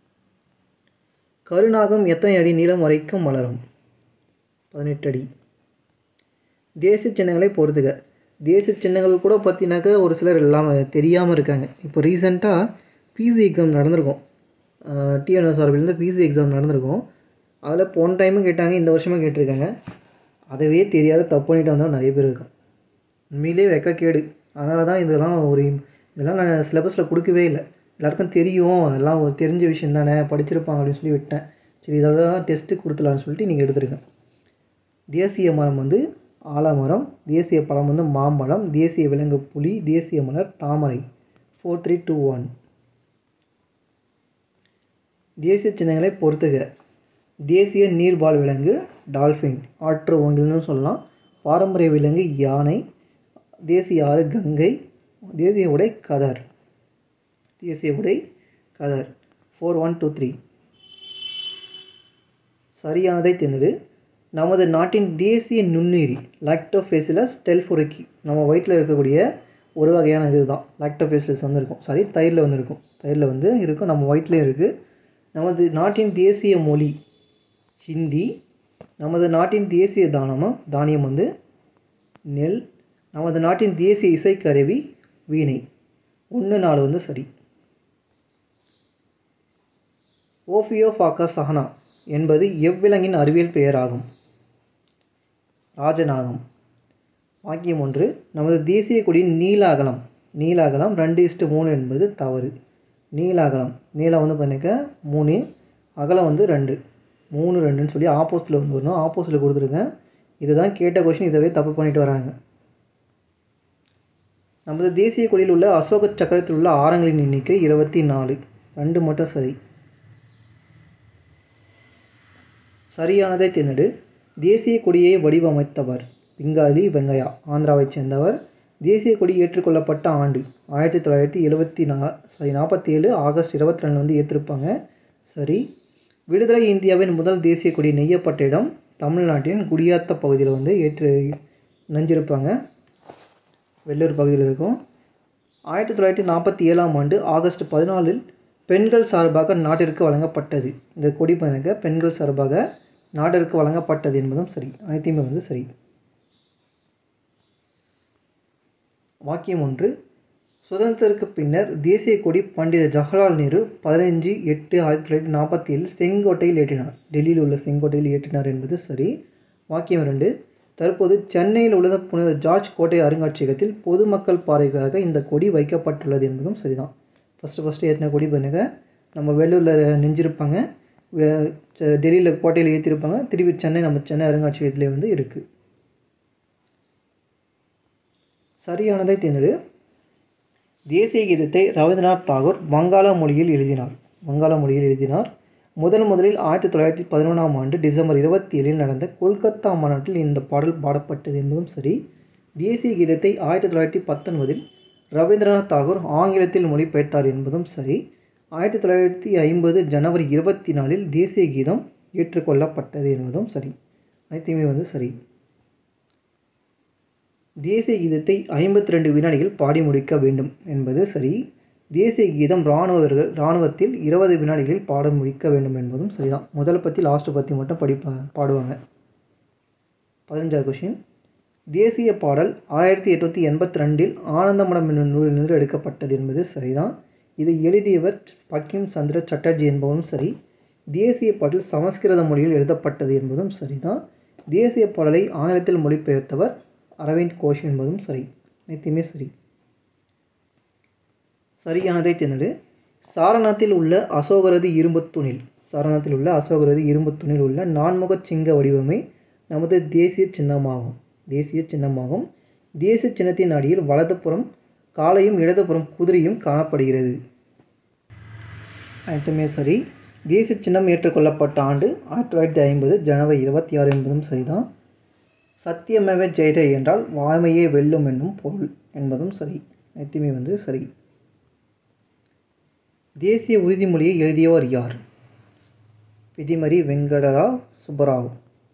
கருநாகம் எத்தனை அடி நீளம் வரைக்கும் மலரும் பதினெட்டு அடி தேசிய சின்னங்களை பொறுத்துக தேசிய சின்னங்கள் கூட பார்த்தீங்கன்னாக்கா ஒரு சிலர் இல்லாமல் தெரியாமல் இருக்காங்க இப்போ ரீசெண்டாக பிசி எக்ஸாம் நடந்திருக்கும் டிஎன்எஸ் சார்பிலேருந்து பிசி எக்ஸாம் நடந்திருக்கும் அதில் போன டைமும் கேட்டாங்க இந்த வருஷமும் கேட்டிருக்காங்க அதவே தெரியாத தப்பு பண்ணிட்டு வந்தாலும் நிறைய பேர் இருக்காங்க உண்மையிலே வெக்க கேடு அதனால தான் இதெல்லாம் ஒரு இதெல்லாம் நான் சிலபஸில் கொடுக்கவே இல்லை எல்லாருக்கும் தெரியும் எல்லாம் ஒரு தெரிஞ்ச விஷயம் தானே படிச்சிருப்பாங்க அப்படின்னு சொல்லி விட்டேன் சரி இதெல்லாம் டெஸ்ட்டு கொடுத்துலான்னு சொல்லிட்டு நீங்கள் எடுத்துருக்கேன் தேசிய மரம் வந்து ஆலமரம் தேசிய பழம் வந்து மாம்பழம் தேசிய விலங்கு புலி தேசிய மலர் தாமரை ஃபோர் த்ரீ டூ ஒன் தேசிய சின்னங்களை பொறுத்துக தேசிய நீர்வாழ் விலங்கு டால்ஃபின் ஆற்று ஓங்கில்னு சொல்லலாம் பாரம்பரிய விலங்கு யானை தேசிய ஆறு கங்கை தேசிய உடை கதர் தேசிய உடை கதர் ஃபோர் ஒன் டூ த்ரீ சரியானதை தேர்ந்தெடு நமது நாட்டின் தேசிய நுண்ணுயிரி லாக்டோஃபேசிலஸ் டெல்ஃபுரிக்கி நம்ம வயிற்றில் இருக்கக்கூடிய ஒரு வகையான இது தான் லாக்டோஃபேசிலஸ் வந்து இருக்கும் சாரி தயிரில் வந்து இருக்கும் தயிரில் வந்து இருக்கும் நம்ம வயிற்றுலேயும் இருக்குது நமது நாட்டின் தேசிய மொழி ஹிந்தி நமது நாட்டின் தேசிய தானமாக தானியம் வந்து நெல் நமது நாட்டின் தேசிய இசைக்கருவி வீணை ஒன்று நாலு வந்து சரி ஓஃபியோஃபாக்கா சஹனா என்பது எவ்விலங்கின் அறிவியல் பெயராகும் ராஜநாகம் வாக்கியம் ஒன்று நமது தேசிய கொடியின் நீல அகலம் நீல அகலம் ரெண்டு இஸ்டு மூணு என்பது தவறு நீல அகலம் நீளம் வந்து பண்ணிக்க மூணு அகலம் வந்து ரெண்டு மூணு ரெண்டுன்னு சொல்லி ஆப்போசிட்டில் வந்து வரணும் ஆப்போசிட்டில் கொடுத்துருக்கேன் இதுதான் கேட்ட கொஷின் இதவே தப்பு பண்ணிட்டு வராங்க நமது தேசிய கொடியில் உள்ள அசோக சக்கரத்தில் உள்ள ஆரங்களின் எண்ணிக்கை இருபத்தி நாலு ரெண்டு மட்டும் சரி சரியானதை தேர்ந்தெடு தேசிய கொடியை வடிவமைத்தவர் பிங்காலி வெங்கையா ஆந்திராவைச் சேர்ந்தவர் தேசிய கொடி ஏற்றுக்கொள்ளப்பட்ட ஆண்டு ஆயிரத்தி தொள்ளாயிரத்தி எழுபத்தி நா சாரி நாற்பத்தி ஏழு ஆகஸ்ட் இருபத்தி ரெண்டு வந்து ஏற்றிருப்பாங்க சரி விடுதலை இந்தியாவின் முதல் தேசிய கொடி நெய்யப்பட்ட இடம் தமிழ்நாட்டின் குடியாத்த பகுதியில் வந்து ஏற்று நெஞ்சிருப்பாங்க வெள்ளூர் பகுதியில் இருக்கும் ஆயிரத்தி தொள்ளாயிரத்தி நாற்பத்தி ஏழாம் ஆண்டு ஆகஸ்ட் பதினாலில் பெண்கள் சார்பாக நாட்டிற்கு வழங்கப்பட்டது இந்த கொடி பயணக்க பெண்கள் சார்பாக நாட்டிற்கு வழங்கப்பட்டது என்பதும் சரி அனைத்தையுமே வந்து சரி வாக்கியம் ஒன்று சுதந்திரத்திற்கு பின்னர் தேசிய கொடி பண்டித ஜவஹர்லால் நேரு பதினைஞ்சு எட்டு ஆயிரத்தி தொள்ளாயிரத்தி நாற்பத்தி ஏழில் செங்கோட்டையில் ஏற்றினார் டெல்லியில் உள்ள செங்கோட்டையில் ஏற்றினார் என்பது சரி வாக்கியம் ரெண்டு தற்போது சென்னையில் உள்ள புனித ஜார்ஜ் கோட்டை அருங்காட்சியகத்தில் பொதுமக்கள் பார்வைக்காக இந்த கொடி வைக்கப்பட்டுள்ளது என்பதும் சரிதான் ஃபஸ்ட்டு ஃபஸ்ட்டு ஏற்றின கொடி பண்ணுங்க நம்ம வேலூரில் நெஞ்சிருப்பாங்க வே- செ- டெல்லியில் கோட்டையில் ஏற்றிருப்பாங்க திருப்பி சென்னை நம்ம சென்னை அருங்காட்சியகத்திலே வந்து இருக்குது சரியானதை தேர்ந்தெடு தேசிய கீதத்தை ரவீந்திரநாத் தாகூர் வங்காள மொழியில் எழுதினார் வங்காள மொழியில் எழுதினார் முதன் முதலில் ஆயிரத்தி தொள்ளாயிரத்தி பதினொன்றாம் ஆண்டு டிசம்பர் இருபத்தி ஏழில் நடந்த கொல்கத்தா மாநாட்டில் இந்த பாடல் பாடப்பட்டது என்பதும் சரி தேசிய கீதத்தை ஆயிரத்தி தொள்ளாயிரத்தி பத்தொன்பதில் ரவீந்திரநாத் தாகூர் ஆங்கிலத்தில் மொழிபெயர்த்தார் என்பதும் சரி ஆயிரத்தி தொள்ளாயிரத்தி ஐம்பது ஜனவரி இருபத்தி நாலில் தேசிய கீதம் ஏற்றுக்கொள்ளப்பட்டது என்பதும் சரி அனைத்தையுமே வந்து சரி தேசிய கீதத்தை ஐம்பத்தி ரெண்டு வினாடிகள் பாடி முடிக்க வேண்டும் என்பது சரி தேசிய கீதம் இராணுவர்கள் இராணுவத்தில் இருபது வினாடிகளில் பாட முடிக்க வேண்டும் என்பதும் சரிதான் முதல் பற்றி லாஸ்ட்டு பற்றி மட்டும் படிப்பா பாடுவாங்க பதினஞ்சாவது கொஷின் தேசிய பாடல் ஆயிரத்தி எட்நூற்றி எண்பத்தி ரெண்டில் ஆனந்தமடம் என்னும் நூலிலிருந்து எடுக்கப்பட்டது என்பது சரிதான் இதை எழுதியவர் பக்கிம் சந்திர சட்டர்ஜி என்பவரும் சரி தேசிய பாடல் சமஸ்கிருத மொழியில் எழுதப்பட்டது என்பதும் சரிதான் தேசிய பாடலை ஆங்கிலத்தில் மொழிபெயர்த்தவர் அரவிந்த் கோஷ் என்பதும் சரி அனைத்துமே சரி சரியானதை தேர்ந்தெடு சாரநாத்தில் உள்ள அசோகரது இரும்புத் தூணில் சாரநாத்தில் உள்ள அசோகரது இரும்புத் தூணில் உள்ள நான்முகச் சிங்க வடிவமே நமது தேசிய சின்னமாகும் தேசிய சின்னமாகும் தேசிய சின்னத்தின் அடியில் வலதுபுறம் காளையும் இடதுபுறம் குதிரையும் காணப்படுகிறது அனைத்துமே சரி தேசிய சின்னம் ஏற்றுக்கொள்ளப்பட்ட ஆண்டு ஆயிரத்தி தொள்ளாயிரத்தி ஐம்பது ஜனவரி இருபத்தி ஆறு என்பதும் சரிதான் சத்தியமேவ ஜெயத என்றால் வாய்மையே வெல்லும் என்னும் பொருள் என்பதும் சரி அனைத்துமே வந்து சரி தேசிய உறுதிமொழியை எழுதியவர் யார் விதிமரி வெங்கடராவ் சுப்பராவ்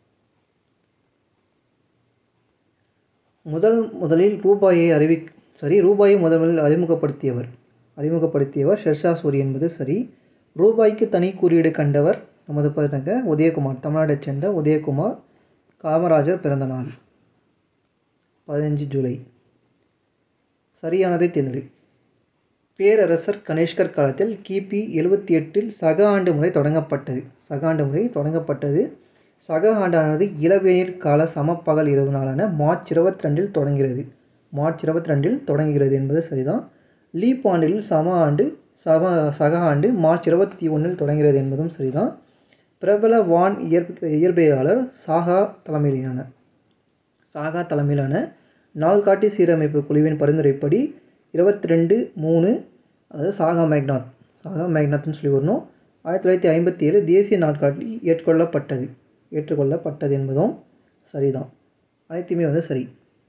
முதல் முதலில் ரூபாயை அறிவி சரி ரூபாயை முதல் முதலில் அறிமுகப்படுத்தியவர் அறிமுகப்படுத்தியவர் ஷெர்ஷா சூரி என்பது சரி ரூபாய்க்கு தனி குறியீடு கண்டவர் நமது பாருங்க உதயகுமார் தமிழ்நாட்டைச் சேர்ந்த உதயகுமார் காமராஜர் பிறந்த நாள் பதினஞ்சு ஜூலை சரியானதை தேர்ந்தெடு பேரரசர் கனிஷ்கர் காலத்தில் கிபி எழுபத்தி எட்டில் சக ஆண்டு முறை தொடங்கப்பட்டது சக ஆண்டு முறை தொடங்கப்பட்டது சக ஆண்டானது இளவேநீர் கால சமப்பகல் இரவு நாளான மார்ச் இருபத்தி ரெண்டில் தொடங்குகிறது மார்ச் இருபத்தி ரெண்டில் தொடங்குகிறது என்பது சரிதான் லீப் ஆண்டில் சம ஆண்டு சம சக ஆண்டு மார்ச் இருபத்தி ஒன்றில் தொடங்குகிறது என்பதும் சரிதான் பிரபல வான் இயற் இயற்பியலாளர் சாகா தலைமையிலான சாகா தலைமையிலான நாள்காட்டி சீரமைப்பு குழுவின் பரிந்துரைப்படி இருபத்தி ரெண்டு மூணு அதாவது சாகா மேக்நாத் சாகா மேக்நாத்னு சொல்லி வரணும் ஆயிரத்தி தொள்ளாயிரத்தி ஐம்பத்தி ஏழு தேசிய நாட்காட்டி ஏற்றுக்கொள்ளப்பட்டது ஏற்றுக்கொள்ளப்பட்டது என்பதும் சரிதான் அனைத்துமே வந்து சரி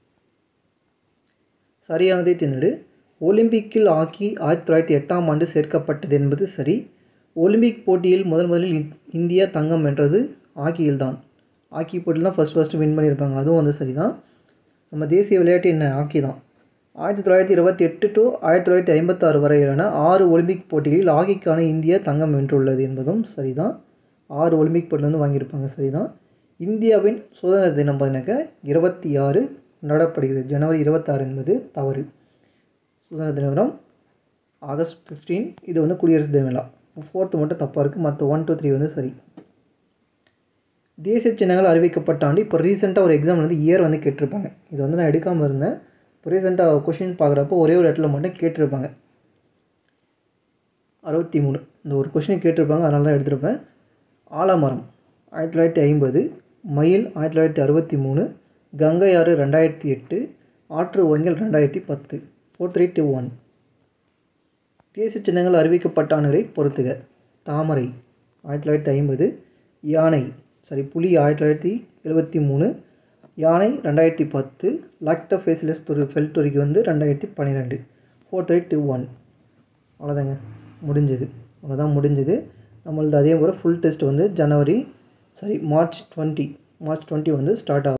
சரியானதை தேர்ந்தெடு ஒலிம்பிக்கில் ஹாக்கி ஆயிரத்தி தொள்ளாயிரத்தி எட்டாம் ஆண்டு சேர்க்கப்பட்டது என்பது சரி ஒலிம்பிக் போட்டியில் முதன் முதலில் இந்- இந்தியா தங்கம் வென்றது ஹாக்கியில்தான் ஹாக்கி போட்டியில் தான் ஃபஸ்ட் ஃபஸ்ட்டு வின் பண்ணியிருப்பாங்க அதுவும் வந்து சரிதான் நம்ம தேசிய விளையாட்டு என்ன ஹாக்கி தான் ஆயிரத்தி தொள்ளாயிரத்தி இருபத்தி எட்டு டு ஆயிரத்தி தொள்ளாயிரத்தி ஐம்பத்தாறு வரையிலான ஆறு ஒலிம்பிக் போட்டிகளில் ஹாக்கிக்கான இந்தியா தங்கம் வென்றுள்ளது என்பதும் சரிதான் ஆறு ஒலிம்பிக் போட்டியில் வந்து வாங்கியிருப்பாங்க சரிதான் இந்தியாவின் சுதந்திர தினம் பார்த்தீங்கன்னாக்கா இருபத்தி ஆறு கொண்டாடப்படுகிறது ஜனவரி இருபத்தாறு என்பது தவறு சுதந்திர தினம் ஆகஸ்ட் ஃபிஃப்டீன் இது வந்து குடியரசு தின விழா ஃபோர்த்து மட்டும் தப்பாக இருக்குது மற்ற ஒன் டூ த்ரீ வந்து சரி தேசிய சின்னங்கள் அறிவிக்கப்பட்ட ஆண்டு இப்போ ரீசெண்டாக ஒரு எக்ஸாம் வந்து இயர் வந்து கேட்டிருப்பாங்க இது வந்து நான் எடுக்காமல் இருந்தேன் இப்போ ரீசெண்டாக கொஷின் பார்க்குறப்போ ஒரே ஒரு இடத்துல மட்டும் கேட்டிருப்பாங்க அறுபத்தி மூணு இந்த ஒரு கொஷின் கேட்டிருப்பாங்க அதனால தான் எடுத்திருப்பேன் ஆலமரம் ஆயிரத்தி தொள்ளாயிரத்தி ஐம்பது மயில் ஆயிரத்தி தொள்ளாயிரத்தி அறுபத்தி மூணு கங்கை ஆறு ரெண்டாயிரத்தி எட்டு ஆற்று ஓங்கல் ரெண்டாயிரத்தி பத்து ஃபோர் த்ரீ டூ ஒன் தேசிய சின்னங்கள் அறிவிக்கப்பட்ட ஆண்டுகளை பொறுத்துக தாமரை ஆயிரத்தி தொள்ளாயிரத்தி ஐம்பது யானை சாரி புலி ஆயிரத்தி தொள்ளாயிரத்தி எழுபத்தி மூணு யானை ரெண்டாயிரத்தி பத்து லாக்டோஃபேசிலஸ் துரு ஃபெல்டொரிக்கு வந்து ரெண்டாயிரத்தி பன்னிரெண்டு ஃபோர் தேர்ட்டி டூ ஒன் அவ்வளோதாங்க முடிஞ்சது அவ்வளோதான் முடிஞ்சது நம்மளது அதே போல் ஃபுல் டெஸ்ட் வந்து ஜனவரி sorry March twenty March twenty வந்து ஸ்டார்ட் ஆகும்